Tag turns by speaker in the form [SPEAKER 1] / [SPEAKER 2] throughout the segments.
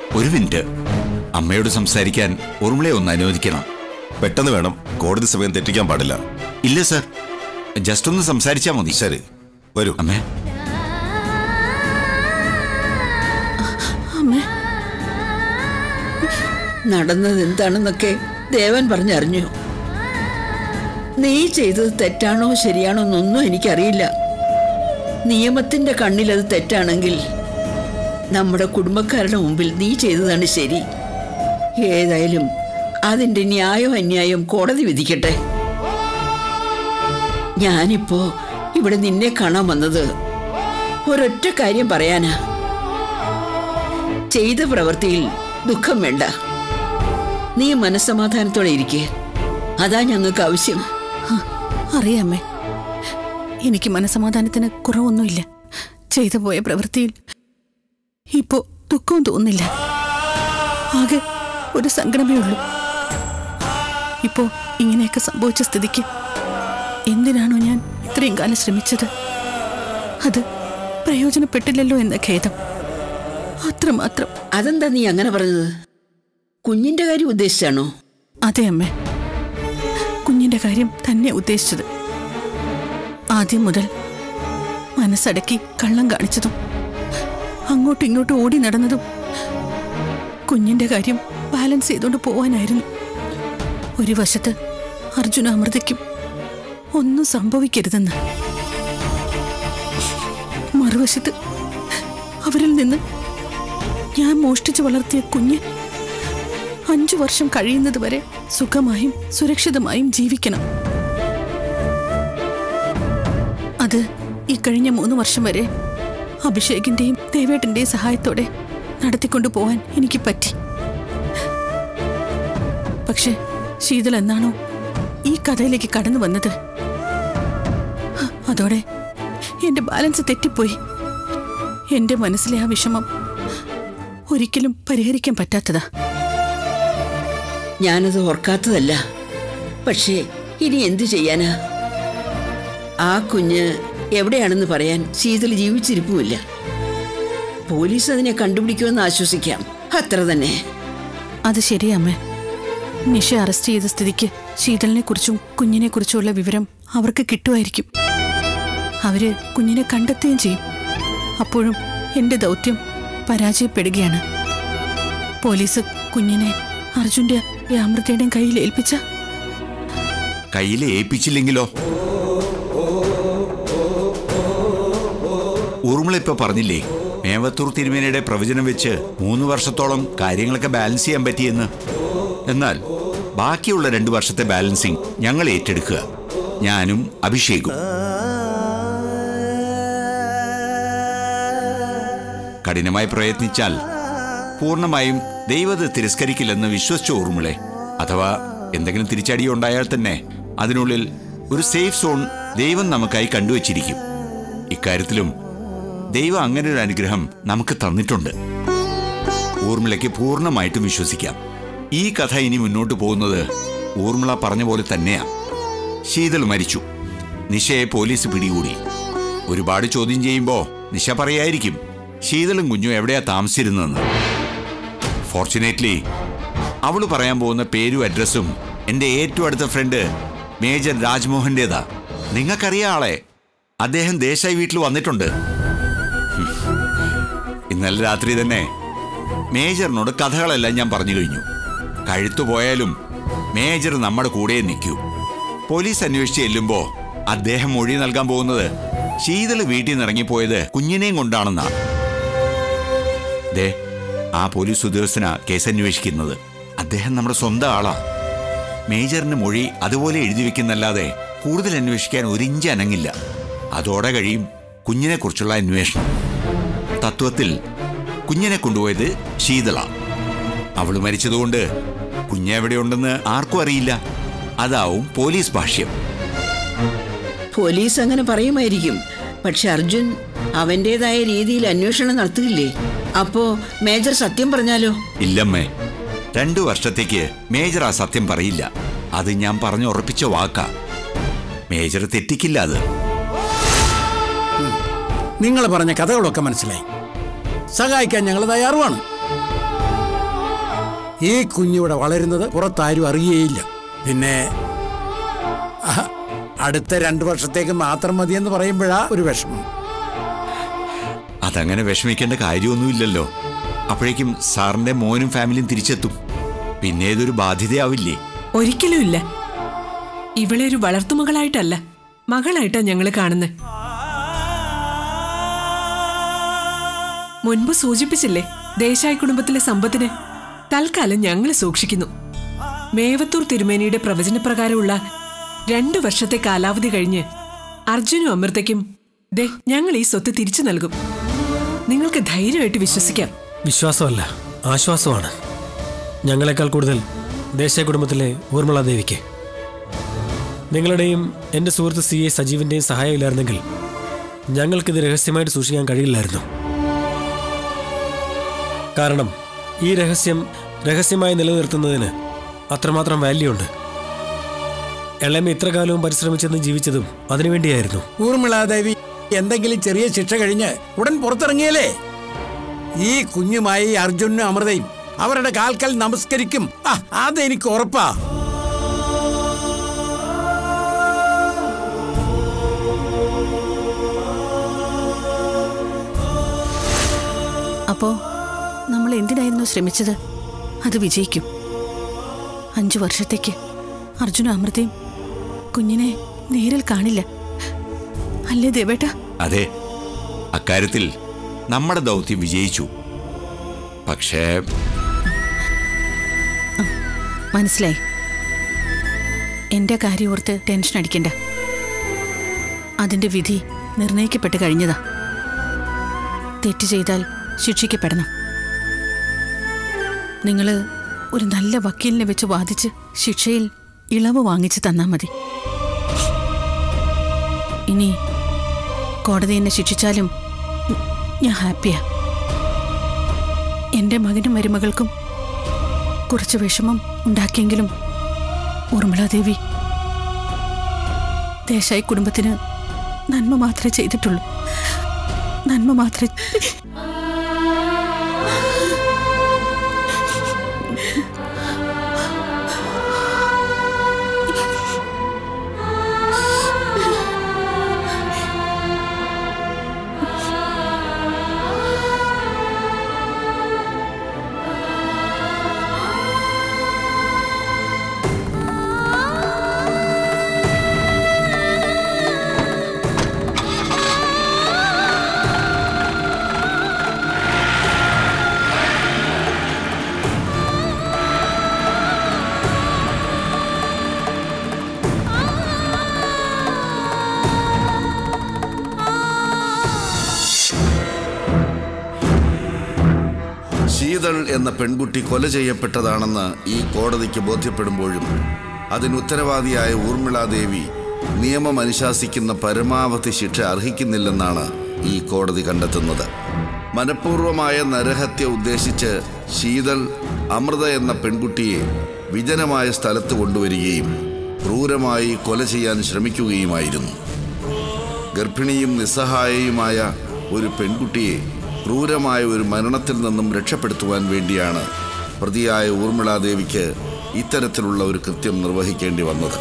[SPEAKER 1] ഒരു മിനിറ്റ് അമ്മയോട് സംസാരിക്കാൻ ഉറുമിളയെ ഒന്ന് അനുവദിക്കണം
[SPEAKER 2] പെട്ടെന്ന് വേണം കോടതി സമയം തെറ്റിക്കാൻ പാടില്ല
[SPEAKER 1] ഇല്ല സർ ജസ്റ്റ് ഒന്ന് സംസാരിച്ചാൽ മതി
[SPEAKER 2] ശരി വരൂ
[SPEAKER 1] അമ്മേ
[SPEAKER 3] അമ്മേ നടന്നത് എന്താണെന്നൊക്കെ ദേവൻ പറഞ്ഞറിഞ്ഞു നീ ചെയ്തത് തെറ്റാണോ ശരിയാണോ എന്നൊന്നും എനിക്കറിയില്ല നിയമത്തിന്റെ കണ്ണിൽ അത് തെറ്റാണെങ്കിൽ നമ്മുടെ കുടുംബക്കാരുടെ മുമ്പിൽ നീ ചെയ്തതാണ് ശരി ഏതായാലും അതിന്റെ ന്യായം അന്യായം കോടതി വിധിക്കട്ടെ ഞാനിപ്പോ ഇവിടെ നിന്നെ കാണാൻ വന്നത് ഒരൊറ്റ കാര്യം പറയാനാ ചെയ്ത പ്രവൃത്തിയിൽ ദുഃഖം വേണ്ട നീ മനസ്സമാധാനത്തോടെ ഇരിക്കേ അതാ ഞങ്ങൾക്ക് ആവശ്യം
[SPEAKER 4] അറിയാമേ എനിക്ക് മനസമാധാനത്തിന് കുറവൊന്നുമില്ല ചെയ്തു പോയ പ്രവൃത്തിയിൽ ഇപ്പോ ദുഃഖവും തോന്നില്ല ആകെ ഒരു സങ്കടമേ ഉള്ളൂ ഇപ്പോ ഇങ്ങനെയൊക്കെ സംഭവിച്ച സ്ഥിതിക്ക് എന്തിനാണോ ഞാൻ ഇത്രയും കാലം ശ്രമിച്ചത് അത് പ്രയോജനപ്പെട്ടില്ലല്ലോ എന്ന ഖേദം അത്രമാത്രം
[SPEAKER 3] അതെന്താ നീ അങ്ങനെ പറഞ്ഞത് കുഞ്ഞിന്റെ കാര്യം ഉദ്ദേശിച്ചാണോ
[SPEAKER 4] അതെ അമ്മേ കുഞ്ഞിന്റെ കാര്യം തന്നെ ഉദ്ദേശിച്ചത് ആദ്യം മുതൽ മനസ്സടക്കി കള്ളം കാണിച്ചതും അങ്ങോട്ടും ഇങ്ങോട്ടും ഓടി നടന്നതും കുഞ്ഞിന്റെ കാര്യം ബാലൻസ് ചെയ്തുകൊണ്ട് പോവാനായിരുന്നു ഒരു വശത്ത് അർജുന അമൃതയ്ക്കും ഒന്നും സംഭവിക്കരുതെന്ന് മറുവശത്ത് അവരിൽ നിന്ന് ഞാൻ മോഷ്ടിച്ചു വളർത്തിയ കുഞ്ഞ് അഞ്ചു വർഷം കഴിയുന്നത് വരെ സുഖമായും സുരക്ഷിതമായും ജീവിക്കണം അത് ഈ കഴിഞ്ഞ മൂന്ന് വർഷം വരെ അഭിഷേകിന്റെയും ദേവേട്ടന്റെയും സഹായത്തോടെ നടത്തിക്കൊണ്ടു പോവാൻ എനിക്ക് പറ്റി പക്ഷെ ശീതൾ എന്നാണോ ഈ കഥയിലേക്ക് കടന്നു വന്നത് ഹ, അതോടെ എന്റെ ബാലൻസ് തെറ്റിപ്പോയി എന്റെ മനസ്സിലെ ആ വിഷമം ഒരിക്കലും പരിഹരിക്കാൻ പറ്റാത്തതാ
[SPEAKER 3] ഞാനത് ഓർക്കാത്തതല്ല പക്ഷേ ഇനി എന്തു ചെയ്യാനാ ആ കുഞ്ഞ് എവിടെയാണെന്ന് പറയാൻ ശീതൾ ജീവിച്ചിരിപ്പുമില്ല പോലീസ് അതിനെ കണ്ടുപിടിക്കുമെന്ന് ആശ്വസിക്കാം അത്ര തന്നെ
[SPEAKER 4] അത് ശരിയമ്മേ നിഷ അറസ്റ്റ് ചെയ്ത സ്ഥിതിക്ക് ശീതളിനെ കുറിച്ചും കുഞ്ഞിനെ കുറിച്ചുമുള്ള വിവരം അവർക്ക് കിട്ടുമായിരിക്കും അവര് കുഞ്ഞിനെ കണ്ടെത്തുകയും ചെയ്യും അപ്പോഴും എന്റെ ദൗത്യം പരാജയപ്പെടുകയാണ് പോലീസ് കുഞ്ഞിനെ അർജുന്റെ അമൃതയുടെയും കയ്യിൽ ഏൽപ്പിച്ച
[SPEAKER 1] കയ്യിൽ ഏൽപ്പിച്ചില്ലെങ്കിലോ ഊർമിള ഇപ്പൊ പറഞ്ഞില്ലേ മേവത്തൂർ തിരുമേനയുടെ പ്രവചനം വെച്ച് മൂന്ന് വർഷത്തോളം കാര്യങ്ങളൊക്കെ ബാലൻസ് ചെയ്യാൻ പറ്റിയെന്ന് എന്നാൽ ബാക്കിയുള്ള രണ്ട് വർഷത്തെ ബാലൻസിങ് ഞങ്ങൾ ഏറ്റെടുക്കുക ഞാനും അഭിഷേകും കഠിനമായി പ്രയത്നിച്ചാൽ പൂർണ്ണമായും ദൈവത്തെ തിരസ്കരിക്കില്ലെന്ന് വിശ്വസിച്ച ഊർമിളെ അഥവാ എന്തെങ്കിലും തിരിച്ചടിയോ ഉണ്ടായാൽ തന്നെ അതിനുള്ളിൽ ഒരു സേഫ് സോൺ ദൈവം നമുക്കായി കണ്ടുവച്ചിരിക്കും ഇക്കാര്യത്തിലും ദൈവം അങ്ങനെ ഒരു അനുഗ്രഹം നമുക്ക് തന്നിട്ടുണ്ട് ഊർമിളയ്ക്ക് പൂർണ്ണമായിട്ടും വിശ്വസിക്കാം ഈ കഥ ഇനി മുന്നോട്ട് പോകുന്നത് ഊർമിള പറഞ്ഞ പോലെ തന്നെയാ ശീതൾ മരിച്ചു നിശയെ പോലീസ് പിടികൂടി ഒരുപാട് ചോദ്യം ചെയ്യുമ്പോ നിശ പറയായിരിക്കും ശീതളും കുഞ്ഞും എവിടെയാ താമസിച്ചിരുന്നതെന്ന് ഫോർച്ചുനേറ്റ്ലി അവള് പറയാൻ പോകുന്ന പേരും അഡ്രസ്സും എൻ്റെ ഏറ്റവും അടുത്ത ഫ്രണ്ട് മേജർ രാജ്മോഹന്റേതാ നിങ്ങൾക്കറിയാം ആളെ അദ്ദേഹം ദേശായി വീട്ടിൽ വന്നിട്ടുണ്ട് ഹും. ഇന്നലെ രാത്രി തന്നെ മേജറിനോട് കഥകളെല്ലാം ഞാൻ പറഞ്ഞു കഴിഞ്ഞു കഴുത്തു പോയാലും മേജർ നമ്മുടെ കൂടെ നിൽക്കൂ പോലീസ് അന്വേഷിച്ച് ചെല്ലുമ്പോ അദ്ദേഹം മൊഴി നൽകാൻ പോകുന്നത് ശീതള് വീട്ടിൽ നിന്ന് ഇറങ്ങിപ്പോയത് കുഞ്ഞിനെയും കൊണ്ടാണെന്നാ ദേ ആ പോലീസ് ഉദ്യോഗസ്ഥനാ കേസ് അന്വേഷിക്കുന്നത് അദ്ദേഹം നമ്മുടെ സ്വന്തം ആളാ മേജറിന് മൊഴി അതുപോലെ എഴുതി വെക്കുന്നല്ലാതെ കൂടുതൽ അന്വേഷിക്കാൻ ഒരിഞ്ച് അനങ്ങില്ല അതോടെ കഴിയും കുഞ്ഞിനെക്കുറിച്ചുള്ള അന്വേഷണം തത്വത്തിൽ കുഞ്ഞിനെ കൊണ്ടുപോയത് ശീതള അവള് മരിച്ചതുകൊണ്ട് കുഞ്ഞെവിടെയുണ്ടെന്ന് ആർക്കും അറിയില്ല അതാവും പോലീസ് ഭാഷ്യം
[SPEAKER 3] പോലീസ് അങ്ങനെ പറയുമായിരിക്കും പക്ഷെ അർജുൻ അവന്റേതായ രീതിയിൽ അന്വേഷണം നടത്തുകയില്ലേ അപ്പോ മേജർ സത്യം പറഞ്ഞാലോ
[SPEAKER 1] ഇല്ലമ്മേ രണ്ടു വർഷത്തേക്ക് മേജർ ആ സത്യം പറയില്ല അത് ഞാൻ പറഞ്ഞു ഉറപ്പിച്ച വാക്കാ മേജർ തെറ്റിക്കില്ല അത്
[SPEAKER 5] നിങ്ങൾ പറഞ്ഞ കഥകളൊക്കെ മനസ്സിലായി സഹായിക്കാൻ ഞങ്ങൾ തയ്യാറുമാണ് ഈ കുഞ്ഞിവിടെ വളരുന്നത് പുറത്താരും അറിയുകയില്ല പിന്നെ അഹ, അടുത്ത രണ്ടു വർഷത്തേക്ക് മാത്രം മതിയെന്ന് പറയുമ്പോഴാ ഒരു വിഷമം
[SPEAKER 1] അതങ്ങനെ വിഷമിക്കേണ്ട കാര്യമൊന്നുമില്ലല്ലോ അപ്പോഴേക്കും സാറിന്റെ മോനും ഫാമിലിയും തിരിച്ചെത്തും പിന്നെ ഇതൊരു ബാധ്യതയാവില്ലേ
[SPEAKER 6] ഒരിക്കലും ഇല്ല ഇവളെ ഒരു വളർത്തുമകളായിട്ടല്ല മകളായിട്ടാ ഞങ്ങള് കാണുന്നത് മുൻപ് സൂചിപ്പിച്ചില്ലേ ദേശായി കുടുംബത്തിലെ സമ്പത്തിനെ തൽക്കാലം ഞങ്ങൾ സൂക്ഷിക്കുന്നു മേവത്തൂർ തിരുമേനിയുടെ പ്രവചനപ്രകാരമുള്ള രണ്ടു വർഷത്തെ കാലാവധി കഴിഞ്ഞ് അർജുനും അമൃതയ്ക്കും ദേ ഞങ്ങൾ ഈ സ്വത്ത് തിരിച്ചു നൽകും നിങ്ങൾക്ക് ധൈര്യമായിട്ട് വിശ്വസിക്കാം
[SPEAKER 7] വിശ്വാസമല്ല ആശ്വാസമാണ് ഞങ്ങളെക്കാൾ കൂടുതൽ ദേശീയ കുടുംബത്തിലെ ഊർമിള ദേവിക്ക് നിങ്ങളുടെയും എൻ്റെ സുഹൃത്ത് സി എ സജീവിൻ്റെയും സഹായമില്ലായിരുന്നെങ്കിൽ ഞങ്ങൾക്കിത് രഹസ്യമായിട്ട് സൂക്ഷിക്കാൻ കഴിയില്ലായിരുന്നു കാരണം ഈ രഹസ്യം രഹസ്യമായി നിലനിർത്തുന്നതിന് അത്രമാത്രം വാല്യൂ ഉണ്ട് എളമ ഇത്ര കാലവും പരിശ്രമിച്ചെന്ന് ജീവിച്ചതും അതിനുവേണ്ടിയായിരുന്നു
[SPEAKER 5] ഊർമിളാദേവി എന്തെങ്കിലും ചെറിയ ശിക്ഷ കഴിഞ്ഞ് ഉടൻ പുറത്തിറങ്ങിയല്ലേ ഈ കുഞ്ഞുമായി അർജുനും അമൃതയും അവരുടെ കാൽക്കൽ നമസ്കരിക്കും ആ അതെനിക്ക് ഉറപ്പാ
[SPEAKER 4] അപ്പോ നമ്മൾ എന്തിനായിരുന്നു ശ്രമിച്ചത് അത് വിജയിക്കും അഞ്ചു വർഷത്തേക്ക് അർജുന അമൃതയും കുഞ്ഞിനെ നേരിൽ കാണില്ല അല്ലേ ദേവേട്ട
[SPEAKER 1] അതെ അക്കാര്യത്തിൽ നമ്മുടെ ദൗത്യം വിജയിച്ചു പക്ഷേ
[SPEAKER 4] മനസ്സിലായി എന്റെ കാര്യം ഓർത്ത് ടെൻഷൻ അടിക്കണ്ട അതിന്റെ വിധി നിർണയിക്കപ്പെട്ട് കഴിഞ്ഞതാ തെറ്റ് ചെയ്താൽ ശിക്ഷിക്കപ്പെടണം നിങ്ങൾ ഒരു നല്ല വക്കീലിനെ വെച്ച് വാദിച്ച് ശിക്ഷയിൽ ഇളവ് വാങ്ങിച്ച് തന്നാ മതി ഇനി കോടതി എന്നെ ശിക്ഷിച്ചാലും ഞാൻ ഹാപ്പിയാ എൻ്റെ മകനും മരുമകൾക്കും കുറച്ച് വിഷമം ഉണ്ടാക്കിയെങ്കിലും ഊർമിളാദേവി ദേശായി കുടുംബത്തിന് നന്മ മാത്രമേ ചെയ്തിട്ടുള്ളൂ നന്മ മാത്രമേ
[SPEAKER 8] ശീതൾ എന്ന പെൺകുട്ടി കൊല ചെയ്യപ്പെട്ടതാണെന്ന് ഈ കോടതിക്ക് ബോധ്യപ്പെടുമ്പോഴും അതിന് ഉത്തരവാദിയായ ഊർമിളാദേവി നിയമം അനുശാസിക്കുന്ന പരമാവധി ശിക്ഷ അർഹിക്കുന്നില്ലെന്നാണ് ഈ കോടതി കണ്ടെത്തുന്നത് മനഃപൂർവമായ നരഹത്യ ഉദ്ദേശിച്ച് ശീതൾ അമൃത എന്ന പെൺകുട്ടിയെ വിജനമായ സ്ഥലത്ത് കൊണ്ടുവരികയും ക്രൂരമായി കൊല ചെയ്യാൻ ശ്രമിക്കുകയുമായിരുന്നു ഗർഭിണിയും നിസ്സഹായയുമായ ഒരു പെൺകുട്ടിയെ ക്രൂരമായ ഒരു മരണത്തിൽ നിന്നും രക്ഷപ്പെടുത്തുവാൻ വേണ്ടിയാണ് പ്രതിയായ ഊർമിളാദേവിക്ക് ഇത്തരത്തിലുള്ള ഒരു കൃത്യം നിർവഹിക്കേണ്ടി വന്നത്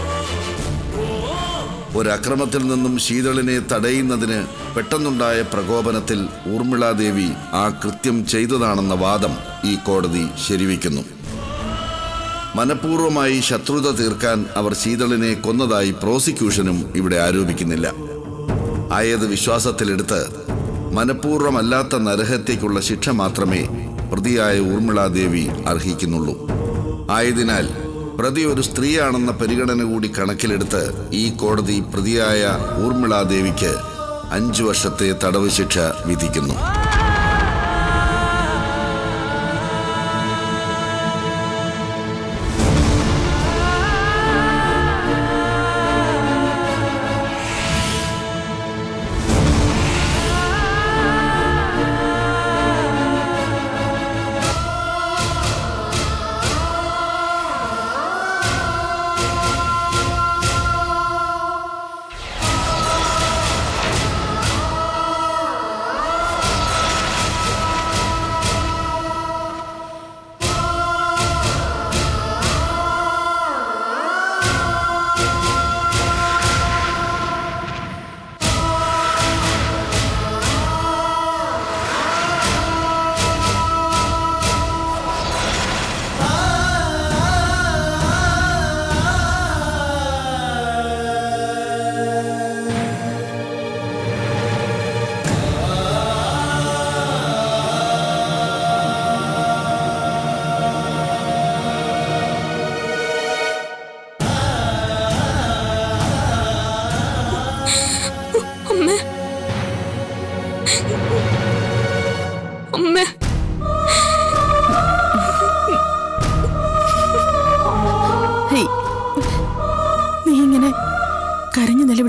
[SPEAKER 8] ഒരക്രമത്തിൽ നിന്നും ശീതളിനെ തടയുന്നതിന് പെട്ടെന്നുണ്ടായ പ്രകോപനത്തിൽ ഊർമിളാദേവി ആ കൃത്യം ചെയ്തതാണെന്ന വാദം ഈ കോടതി ശരിവയ്ക്കുന്നു മനഃപൂർവ്വമായി ശത്രുത തീർക്കാൻ അവർ ശീതളിനെ കൊന്നതായി പ്രോസിക്യൂഷനും ഇവിടെ ആരോപിക്കുന്നില്ല ആയത് വിശ്വാസത്തിലെടുത്ത് മനഃപൂർവ്വമല്ലാത്ത നരഹത്യയ്ക്കുള്ള ശിക്ഷ മാത്രമേ പ്രതിയായ ഊർമിളാദേവി അർഹിക്കുന്നുള്ളൂ ആയതിനാൽ പ്രതി ഒരു സ്ത്രീയാണെന്ന പരിഗണന കൂടി കണക്കിലെടുത്ത് ഈ കോടതി പ്രതിയായ ഊർമിളാദേവിക്ക് അഞ്ചു വർഷത്തെ തടവ് ശിക്ഷ വിധിക്കുന്നു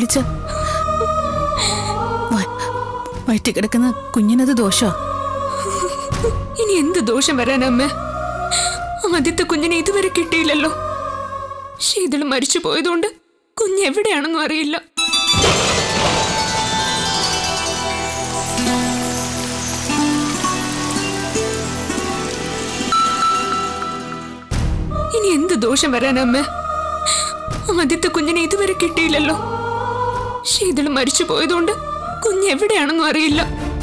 [SPEAKER 4] ബാധിച്ച വയറ്റി കിടക്കുന്ന കുഞ്ഞിനത് ദോഷോ
[SPEAKER 9] ഇനി എന്ത് ദോഷം വരാനമ്മ ആദ്യത്തെ കുഞ്ഞിനെ ഇതുവരെ കിട്ടിയില്ലല്ലോ ശീതൾ മരിച്ചു പോയതുകൊണ്ട് കുഞ്ഞ് എവിടെയാണെന്നും അറിയില്ല ഇനി എന്ത് ദോഷം വരാനമ്മ ആദ്യത്തെ കുഞ്ഞിനെ ഇതുവരെ കിട്ടിയില്ലല്ലോ ശീതൾ മരിച്ചു പോയതുകൊണ്ട് കുഞ്ഞ് എവിടെയാണെന്നും അറിയില്ല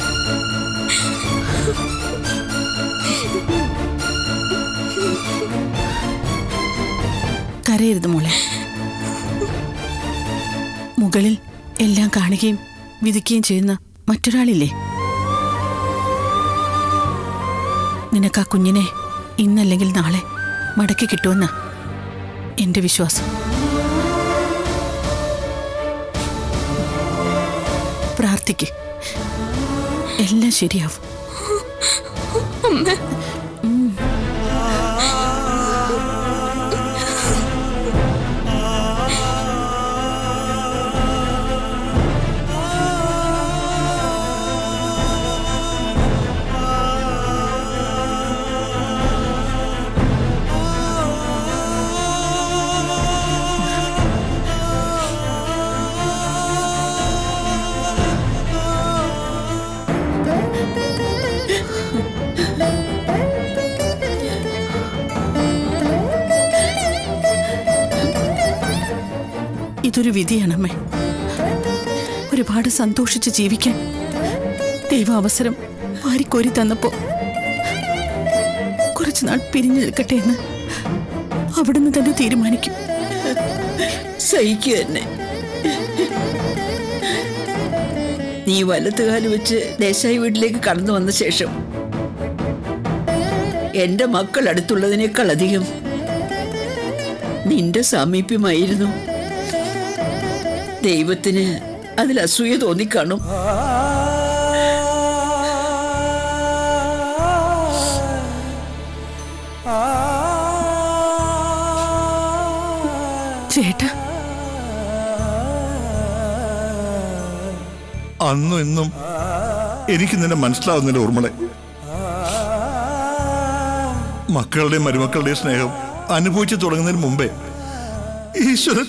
[SPEAKER 4] കരയരുത് മോളെ മുകളിൽ എല്ലാം കാണുകയും വിധിക്കുകയും ചെയ്യുന്ന മറ്റൊരാളില്ലേ നിനക്ക് ആ കുഞ്ഞിനെ ഇന്നല്ലെങ്കിൽ നാളെ മടക്കി കിട്ടുമെന്ന എന്റെ വിശ്വാസം പ്രാർത്ഥിക്ക് എല്ലാം ശരിയാവും ഇതൊരു വിധിയാണമ്മേ ഒരുപാട് സന്തോഷിച്ച് ജീവിക്കാൻ ദൈവ അവസരം വാരിക്കോരി തന്നപ്പോ കുറച്ചുനാൾ പിരിഞ്ഞു നിൽക്കട്ടെ എന്ന് അവിടുന്ന് തന്നെ തീരുമാനിക്കും
[SPEAKER 3] സഹിക്കുക തന്നെ നീ വലത്തുകാല് വെച്ച് ദേശായി വീട്ടിലേക്ക് കടന്നു വന്ന ശേഷം എന്റെ മക്കൾ അടുത്തുള്ളതിനേക്കാൾ അധികം നിന്റെ സാമീപ്യമായിരുന്നു ദൈവത്തിന് അതിൽ അസൂയ തോന്നിക്കാണും
[SPEAKER 4] ചേട്ടാ
[SPEAKER 10] അന്നും ഇന്നും എനിക്ക് നിന്നെ മനസ്സിലാവുന്നില്ല ഊർമ്മളെ മക്കളുടെയും മരുമക്കളുടെയും സ്നേഹം അനുഭവിച്ചു തുടങ്ങുന്നതിന് മുമ്പേ ഈശ്വരൻ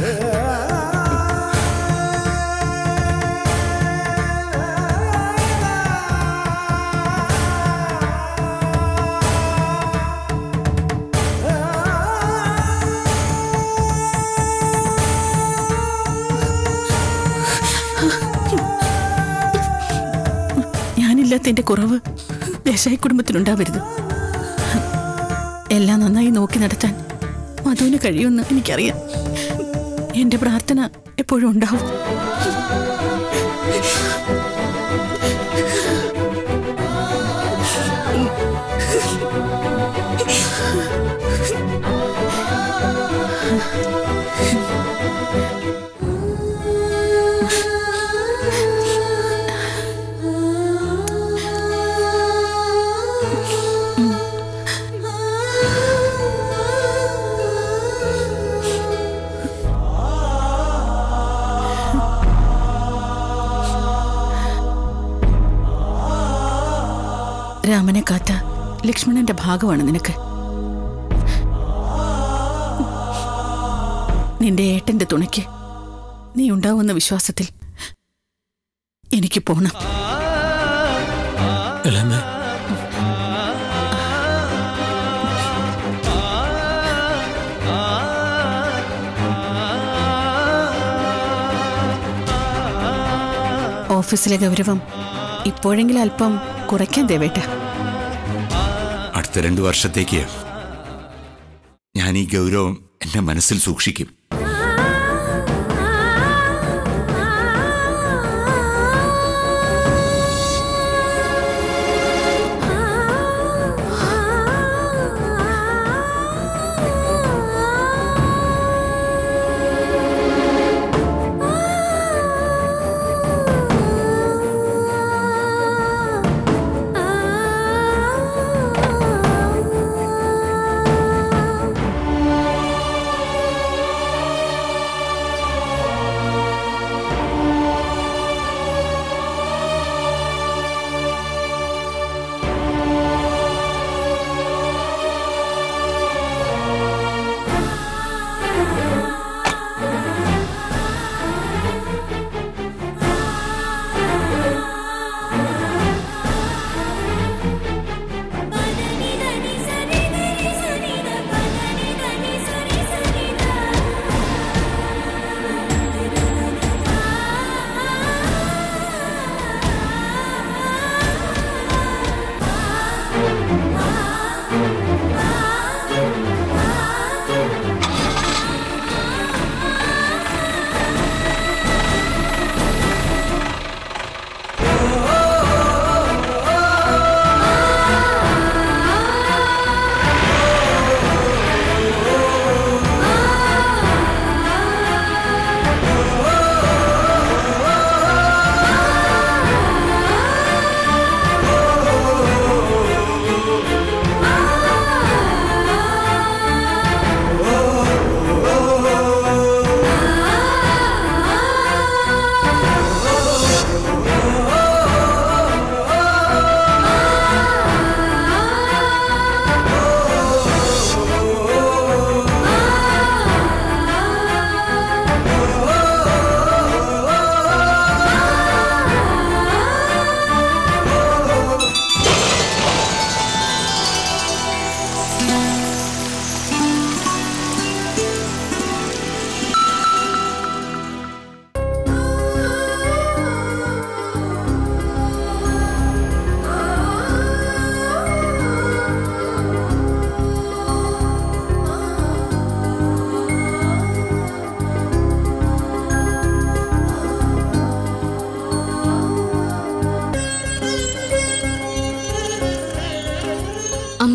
[SPEAKER 4] ഞാനില്ലാത്തതിന്റെ കുറവ് ദേശായി കുടുംബത്തിനുണ്ടാവരുത് എല്ലാം നന്നായി നോക്കി നടത്താൻ മധുവിന് കഴിയുമെന്ന് എനിക്കറിയാം എന്റെ പ്രാർത്ഥന എപ്പോഴും ഉണ്ടാവും രാമനെ കാത്ത ലക്ഷ്മണന്റെ ഭാഗമാണ് നിനക്ക് നിന്റെ ഏട്ടന്റെ തുണയ്ക്ക് നീ ഉണ്ടാവുന്ന വിശ്വാസത്തിൽ എനിക്ക് പോണം
[SPEAKER 7] ഇളമേ
[SPEAKER 4] ഓഫീസിലെ ഗൗരവം ഇപ്പോഴെങ്കിലും അല്പം കുറയ്ക്കാൻ ദേവേട്ട
[SPEAKER 1] അടുത്ത രണ്ടു വർഷത്തേക്ക് ഞാൻ ഈ ഗൗരവം എന്റെ മനസ്സിൽ സൂക്ഷിക്കും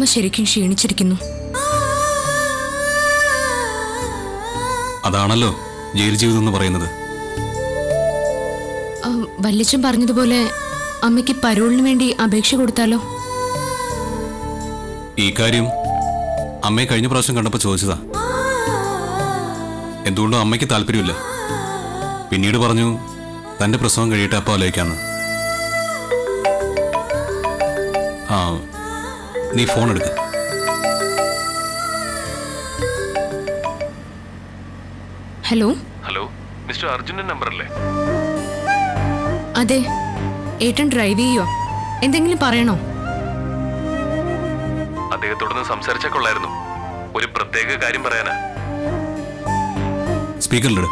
[SPEAKER 9] അമ്മ ശരിക്കും ക്ഷീണിച്ചിരിക്കുന്നു
[SPEAKER 11] അതാണല്ലോ ജയിൽ ജീവിതം എന്ന് പറയുന്നത്
[SPEAKER 9] ആ, വല്യച്ഛൻ പറഞ്ഞതുപോലെ അമ്മയ്ക്ക് പരോളിന് വേണ്ടി അപേക്ഷ കൊടുത്താലോ
[SPEAKER 11] ഈ കാര്യം അമ്മയെ കഴിഞ്ഞ പ്രാവശ്യം കണ്ടപ്പോൾ ചോദിച്ചതാ എന്തുകൊണ്ടും അമ്മയ്ക്ക് താല്പര്യമില്ല പിന്നീട് പറഞ്ഞു തന്റെ പ്രസവം കഴിയട്ടെ അപ്പോൾ ആലോചിക്കാന്ന് ആ നീ ഫോൺ എടുക്ക
[SPEAKER 9] hello
[SPEAKER 11] hello mister Arjunan number അല്ലേ
[SPEAKER 9] അതെ ഏട്ടൻ ഡ്രൈവ് ചെയ്യുവോ എന്തെങ്കിലും പറയണോ
[SPEAKER 11] അദ്ദേഹത്തോടൊന്ന് സംസാരിച്ചാൽ കൊള്ളായിരുന്നു ഒരു പ്രത്യേക കാര്യം പറയാനാ സ്പീക്കറിലിട്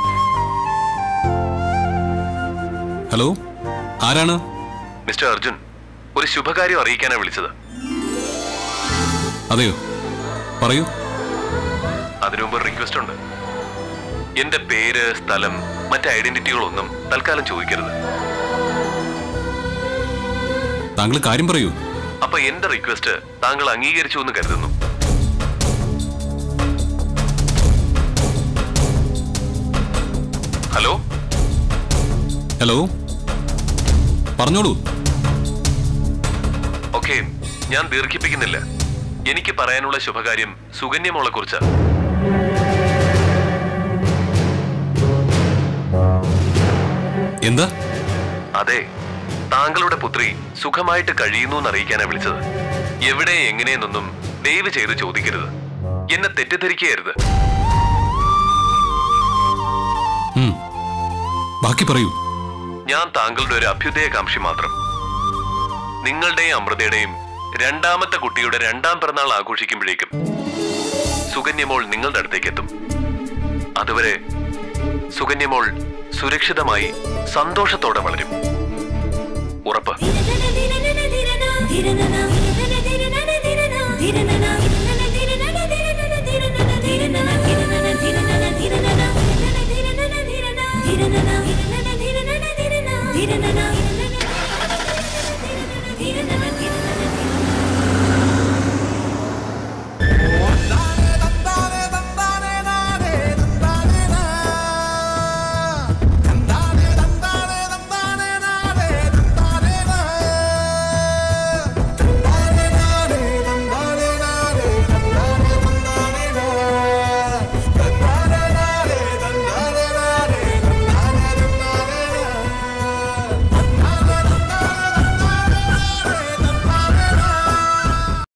[SPEAKER 11] ഹലോ ആരാണ് മിസ്റ്റർ അർജുൻ ഒരു ശുഭകാര്യം അറിയിക്കാനാ വിളിച്ചത് അതെയോ പറയൂ അതിനു മുമ്പ് റിക്വസ്റ്റ് ഉണ്ട് എന്റെ പേര് സ്ഥലം മറ്റ് ഐഡന്റിറ്റികളൊന്നും തൽക്കാലം ചോദിക്കരുത് താങ്കൾ കാര്യം പറയൂ അപ്പൊ എന്റെ റിക്വസ്റ്റ് താങ്കൾ അംഗീകരിച്ചു എന്ന് കരുതുന്നു ഹലോ ഹലോ പറഞ്ഞോളൂ ഓക്കെ ഞാൻ ദീർഘിപ്പിക്കുന്നില്ല എനിക്ക് പറയാനുള്ള ശുഭകാര്യം സുകന്യമോളെ കുറിച്ച് എന്താ അതെ താങ്കളുടെ പുത്രി സുഖമായിട്ട് കഴിയുന്നു എന്നറിയിക്കാനാ വിളിച്ചത് എവിടെ എങ്ങനെയെന്നൊന്നും ദയവ് ചെയ്ത് ചോദിക്കരുത് എന്നെ തെറ്റിദ്ധരിക്കരുത് ബാക്കി പറയൂ ഞാൻ താങ്കളുടെ ഒരു അഭ്യുദയകാംക്ഷി മാത്രം നിങ്ങളുടെയും അമൃതയുടെയും രണ്ടാമത്തെ കുട്ടിയുടെ രണ്ടാം പിറന്നാൾ ആഘോഷിക്കുമ്പോഴേക്കും സുകന്യമോൾ നിങ്ങളുടെ അടുത്തേക്ക് എത്തും അതുവരെ സുകന്യമോൾ സുരക്ഷിതമായി സന്തോഷത്തോടെ വളരും ഉറപ്പ്
[SPEAKER 12] ധീരനാ